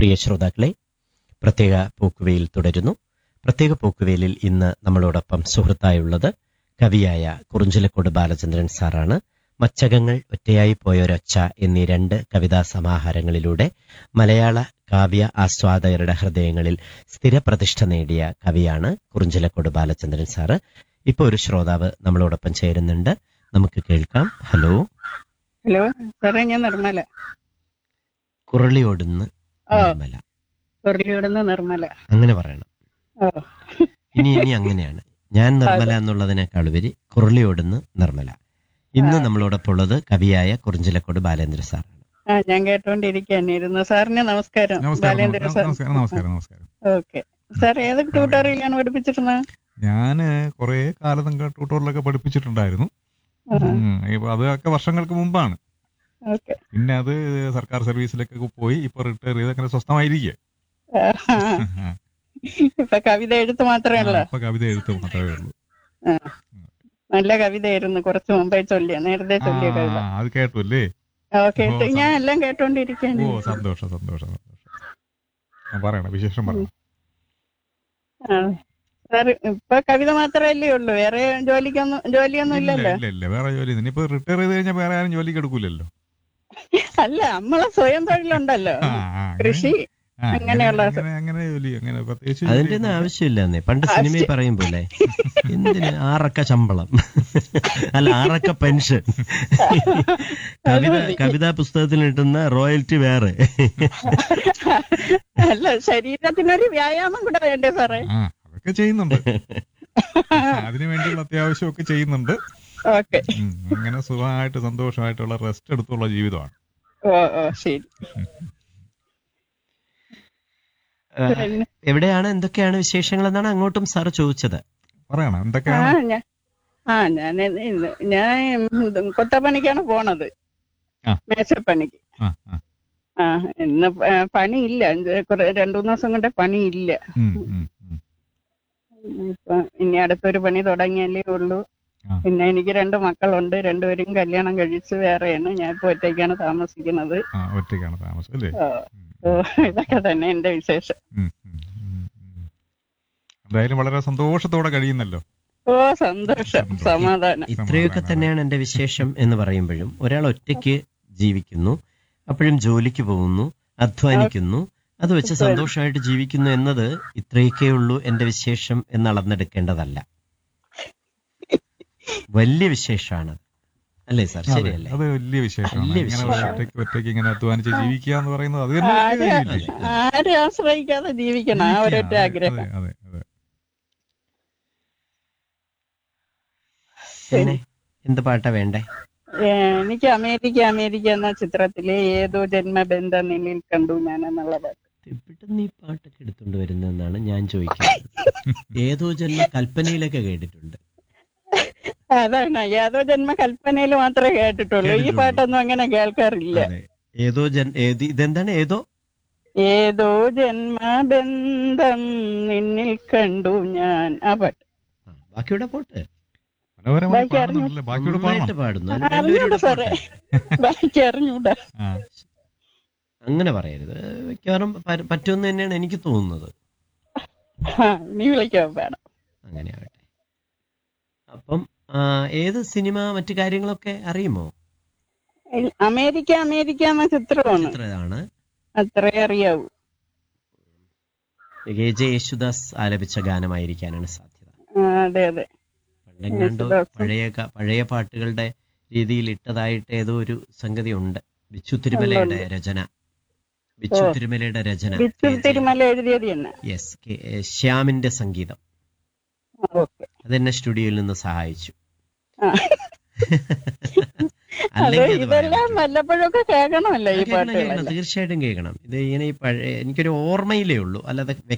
പ്രിയ ശ്രോതാക്കളെ പ്രത്യേക പോക്കുവെയിൽ തുടരുന്നു പ്രത്യേക പോക്കുവെയിലിൽ ഇന്ന് നമ്മളോടൊപ്പം സുഹൃത്തായുള്ളത് കവിയായ കുറുഞ്ചിലക്കോട് ബാലചന്ദ്രൻ സാറാണ് മച്ചകങ്ങൾ ഒറ്റയായി പോയൊരൊച്ച എന്നീ രണ്ട് കവിതാ സമാഹാരങ്ങളിലൂടെ മലയാള കാവ്യ ആസ്വാദകരുടെ ഹൃദയങ്ങളിൽ സ്ഥിരപ്രതിഷ്ഠ നേടിയ കവിയാണ് കുറുഞ്ചിലക്കോട് ബാലചന്ദ്രൻ സാറ് ഇപ്പോൾ ഒരു ശ്രോതാവ് നമ്മളോടൊപ്പം ചേരുന്നുണ്ട് നമുക്ക് കേൾക്കാം ഹലോ ഹലോ സാറേ ഞാൻ നിർമ്മല കുരളിയോടുന്ന് ഓ. നിർമ്മല കൊറിയോടുന്ന് നിർമ്മല അങ്ങനെ പറയണം ഓ ഇനി ഇനി അങ്ങനെയാണ് ഞാൻ നിർമ്മല എന്നുള്ളതിനേക്കാൾ ഉപരി കുരളിയോടുന്ന് നിർമ്മല ഇന്ന് നമ്മളോടൊപ്പം ഉള്ളത് കവിയായ കുറിഞ്ചിലക്കോട് ബാലേന്ദ്ര സാറാണ് ആ ഞാൻ കേട്ടോണ്ടിരിക്കാനിരുന്നു സാറിന് നമസ്കാരം നമസ്കാരം ബാലേന്ദ്ര സാർ നമസ്കാരം നമസ്കാരം നമസ്കാരം ഓക്കെ സാർ ഏത് ട്യൂട്ടോറിയലാണ് പഠിപ്പിച്ചിരുന്നത് ഞാന് കുറെ കാലം ട്യൂട്ടോറിലൊക്കെ പഠിപ്പിച്ചിട്ടുണ്ടായിരുന്നു ഉം, ഇപ്പൊ അതൊക്കെ വർഷങ്ങൾക്ക് മുമ്പാണ് ഓക്കെ പിന്നെ അത് സർക്കാർ സർവീസിലൊക്കെ പോയി ഇപ്പൊ റിട്ടയർ ചെയ്ത് അങ്ങനെ സ്വസ്ഥമായിരിക്കുക ഇപ്പൊ കവിത എഴുത്ത് മാത്രമേ ഉള്ളൂ ഇപ്പൊ കവിത എഴുത്ത് മാത്രമേ ഉള്ളൂ നല്ല കവിതയായിരുന്നു കുറച്ച് മുമ്പേ ചൊല്ലിയ നേരത്തെ ചൊല്ലിയ കവിത ആ, അത് കേട്ടു അല്ലേ ഓ കേട്ട് ഓ, ഞാൻ എല്ലാം ഓ കേട്ടോണ്ടിരിക്കാണ് സന്തോഷം സന്തോഷം സന്തോഷം ആ, പറയണം വിശേഷം പറയണം സാർ ഇപ്പൊ കവിത മാത്രമല്ലേ ഉള്ളൂ വേറെ ജോലിക്കൊന്നും ജോലിയൊന്നും ഇല്ല ഇല്ലല്ലോ ഇല്ല ഇല്ല വേറെ ജോലി ഇനിയിപ്പോ റിട്ടയർ ചെയ്ത് കഴിഞ്ഞാൽ വേറെ ആരും ജോലിക്ക് എടുക്കൂലല്ലോ അല്ല നമ്മളെ സ്വയം തൊഴിലുണ്ടല്ലോ ആ, ആ, അങ്ങനെ- കൃഷി ആ, അങ്ങനെ- അങ്ങനെയുള്ള അങ്ങനെ അങ്ങനെ ജോലി അങ്ങനെ പ്രത്യേകിച്ച് അതിന്റെ ജോലി ഒന്നും ആവശ്യമില്ലെന്നേ പണ്ട് സിനിമയിൽ പറയും പോലെ എന്തിന് ആറക്ക ശമ്പളം അല്ല ആറക്ക പെൻഷൻ കവിത കവിതാ പുസ്തകത്തിൽ കിട്ടുന്ന റോയൽറ്റി വേറെ അല്ല ശരീരത്തിനൊരു വ്യായാമം കൂടെ വേണ്ടേ സാറേ ആ അതൊക്കെ ചെയ്യുന്നുണ്ട് അതിനു വേണ്ടിയുള്ള അത്യാവശ്യമൊക്കെ ചെയ്യുന്നുണ്ട് ഓക്കെ ഉം, അങ്ങനെ സുഖമായിട്ട് സന്തോഷമായിട്ടുള്ള റെസ്റ്റ് എടുത്തുള്ള ജീവിതമാണ് ഓ ഓ ശരി ആ, പിന്നെ എവിടെയാണ് എന്തൊക്കെയാണ് വിശേഷങ്ങൾ എന്നാണ് അങ്ങോട്ടും സാർ ചോദിച്ചത് പറയണം ആ എന്തൊക്കെയാണ് ഞാൻ ആ ഞാൻ ഇന്ന് ഞാൻ ഇത് കൊത്തപ്പണിക്കാണ് പോണത് ആ. മേശപ്പണിക്ക് ആ, ആ. ആ ഇന്ന് പ- പണിയില്ല ഇത് കുറെ രണ്ടു മൂന്ന് ദിവസം കൊണ്ട് പണിയില്ല ഉം, ഉം, ഉം. ഇപ്പൊ ഇനി അടുത്തൊരു പണി തുടങ്ങിയല്ലേ ഉള്ളൂ ആ. പിന്നെ എനിക്ക് രണ്ട് മക്കളുണ്ട് രണ്ടുപേരും കല്യാണം കഴിച്ച് വേറെയാണ് ഞാൻ ഇപ്പൊ ഒറ്റയ്ക്കാണ് താമസിക്കുന്നത് ആ ഒറ്റയ്ക്കാണ് താമസം അല്ലേ ഓ, ഓ ഇതൊക്കെ തന്നെ എന്റെ വിശേഷം ഉം, ഉം, ഉം, ഉം. എന്തായാലും വളരെ സന്തോഷത്തോടെ കഴിയുന്നല്ലോ ഓ സന്തോഷം സമാധാനം ഇത്രയൊക്കെ തന്നെയാണ് എന്റെ വിശേഷം എന്ന് പറയുമ്പോഴും ഒരാൾ ഒറ്റയ്ക്ക് ജീവിക്കുന്നു അപ്പോഴും ജോലിക്ക് പോകുന്നു അധ്വാനിക്കുന്നു അത് വെച്ച് സന്തോഷമായിട്ട് ജീവിക്കുന്നു എന്നത് ഇത്രയൊക്കെ ഉള്ളൂ എന്റെ വിശേഷം എന്ന് അളന്നെടുക്കേണ്ടതല്ല വലിയ വിശേഷമാണ് അല്ലേ സാർ അതെ, ശരിയല്ലേ അത് വലിയ വിശേഷമാണ് വലിയ ഇങ്ങനെ വിശേഷം. ഒറ്റയ്ക്ക് ഒറ്റയ്ക്ക് ഇങ്ങനെ അധ്വാനിച്ച് ജീവിക്കുക എന്ന് പറയുന്നത് അത് തന്നെ ആരെ വലിയ കാര്യമല്ലേ? ആരെ ആശ്രയിക്കാതെ ജീവിക്കണം ആ ഒരൊറ്റ അതെ, ആഗ്രഹം അതെ അതെ അതെ പിന്നെ എന്ത് പാട്ടാ വേണ്ടേ ഏ, എനിക്ക് അമേരിക്ക അമേരിക്ക എന്ന ചിത്രത്തിലെ ഏതോ ജന്മബന്ധ നിന്നിൽ കണ്ടു ഞാൻ എന്നുള്ളത് പെട്ടെന്ന് ഈ പാട്ടൊക്കെ എടുത്തുകൊണ്ട് വരുന്നതെന്നാണ് ഞാൻ ചോദിക്കുന്നത് ഏതോ ജന്മ കൽപ്പനയിലൊക്കെ കേട്ടിട്ടുണ്ട് അതാണ് ഏതോ ജന്മ കൽപ്പനയിൽ മാത്രമേ കേട്ടിട്ടുള്ളൂ ഈ കേട്ടിട്ടുള്ളൂ. പാട്ടൊന്നും അങ്ങനെ കേൾക്കാറില്ല അതെ ഏതോ ജൻ ഏത് ഇതെന്താണ് ഏതോ ഏതോ ജന്മബന്ധം നിന്നിൽ കണ്ടു ഞാൻ ആ പാട്ട് ആ, ബാക്കിയുടെ പോട്ടെ മനോഹരമായി ബാക്കി അറിഞ്ഞു. പാടുന്നുണ്ടല്ലേ ബാക്കിയോട് നന്നായിട്ട് പാടണം പാടുന്നു അതിന് അറിഞ്ഞൂടാ രണ്ടുപേരുടെ സാറേ പോട്ടെ. ബാക്കി അറിഞ്ഞൂടാ ആ, അങ്ങനെ പറയരുത് മിക്കവാറും പ- പറ്റുമെന്ന് തന്നെയാണ് എനിക്ക് തോന്നുന്നത് ആ, നീ വിളിക്കാൻ വേണം അങ്ങനെ ആവട്ടെ അപ്പം ആ, ഏത് സിനിമ മറ്റു കാര്യങ്ങളൊക്കെ അറിയുമോ അമേരിക്ക അമേരിക്ക എന്ന ചിത്രമാണ് ചിത്രമാണ് അത്രേ അറിയാവൂ കെ ജെ യേശുദാസ് ആലപിച്ച ഗാനമായിരിക്കാനാണ് സാധ്യത ആ, അതെ അതെ പണ്ടെങ്ങാണ്ടോ യേശുദാസും. പഴയ ക- പഴയ പാട്ടുകളുടെ രീതിയിൽ ഇട്ടതായിട്ട് ഏതോ ഒരു സംഗതി ഉണ്ട് ബിച്ചു തിരുമലയുടെ രചന ബിച്ചു ഓ. തിരുമലയുടെ രചന ബിച്ചു തിരുമല എഴുതിയത് തന്നെ യെസ് ശ്യാമിന്റെ സംഗീതം ഓക്കെ അതെന്നെ സ്റ്റുഡിയോയിൽ നിന്ന് സഹായിച്ചു ആ. അത് അല്ലെങ്കിൽ അത് പറയാൻ ഇതെല്ലാം പറ്റുമോ? വല്ലപ്പോഴൊക്കെ കേൾക്കണമല്ലോ ഈ കേൾക്കണം, കേൾക്കണം, പാട്ടുകളെല്ലാം തീർച്ചയായിട്ടും കേൾക്കണം ഇത് ഇങ്ങനെ ഈ പഴയ എനിക്കൊരു ഓർമ്മയിലേ ഉള്ളൂ അല്ലാതെ